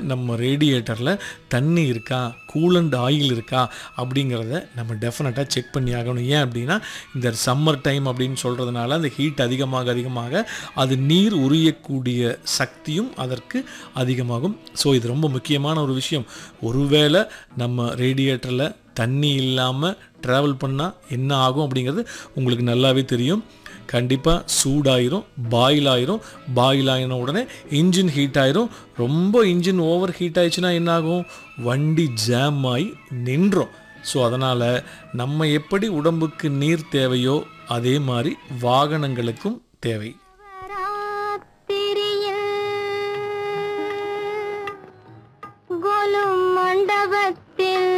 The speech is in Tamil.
நம்ம ரேடியேட்டரில் தண்ணி இருக்கா கூலண்ட் ஆயில் இருக்கா அப்படிங்கிறத நம்ம டெஃபினட்டாக செக் பண்ணி ஆகணும் ஏன் அப்படின்னா இந்த சம்மர் டைம் அப்படின்னு சொல்கிறதுனால அந்த ஹீட் அதிகமாக அதிகமாக அது நீர் உரியக்கூடிய சக்தியும் அதற்கு அதிகமாகும் ஸோ இது ரொம்ப முக்கியமான ஒரு விஷயம் ஒருவேளை நம்ம ரேடியேட்டரில் தண்ணி இல்லாமல் ட்ராவல் பண்ணால் என்ன ஆகும் அப்படிங்கிறது உங்களுக்கு நல்லாவே தெரியும் கண்டிப்பாக சூடாயிரும் பாயில் ஆயிரும் பாயில் ஆயின உடனே இன்ஜின் ஹீட் ஆயிரும் ரொம்ப இன்ஜின் ஓவர் ஹீட் ஆயிடுச்சுன்னா என்ன ஆகும் வண்டி ஜாம் ஆகி நின்றோம் ஸோ அதனால் நம்ம எப்படி உடம்புக்கு நீர் தேவையோ அதே மாதிரி வாகனங்களுக்கும் தேவை